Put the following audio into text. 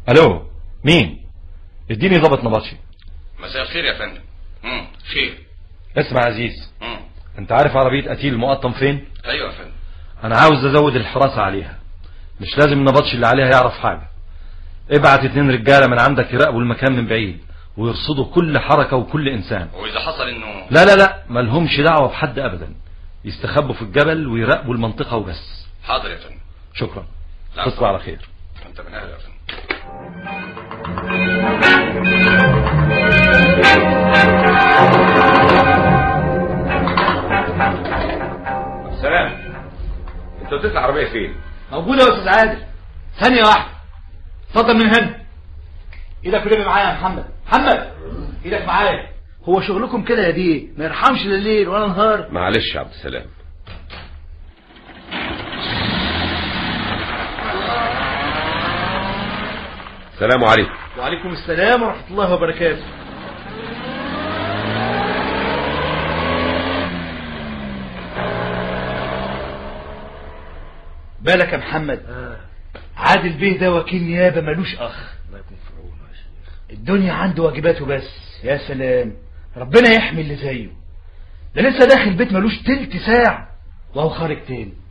الو مين اديني ضبط نبطشي مساء الخير يا فندم امم خير اسمع عزيز امم انت عارف عربية قتيل المقطم فين ايوه يا فندم انا عاوز ازود الحراسة عليها مش لازم النبطشي اللي عليها يعرف حاجة ابعت اتنين رجالة من عندك يراقبوا المكان من بعيد ويرصدوا كل حركة وكل انسان واذا حصل انه لا لا لا ملهمش دعوة بحد ابدا يستخبوا في الجبل ويراقبوا المنطقة وبس حاضر يا فندم شكرا لا. تصبح على خير انت من اهل يا فندم سلام انت وديت العربيه فين موجودة يا استاذ عادل ثانية واحدة اتفضل من هنا ايدك ولم معايا يا محمد محمد ايدك معايا هو شغلكم كده يا دي ما يرحمش لا ليل ولا نهار معلش يا عبد السلام السلام عليكم وعليكم السلام ورحمة الله وبركاته بالك يا محمد عادل بيه ده وكيل نيابة ملوش أخ الدنيا عنده واجباته بس يا سلام ربنا يحمي اللي زيه ده لسه داخل البيت ملوش تلت ساعة وهو خارج تاني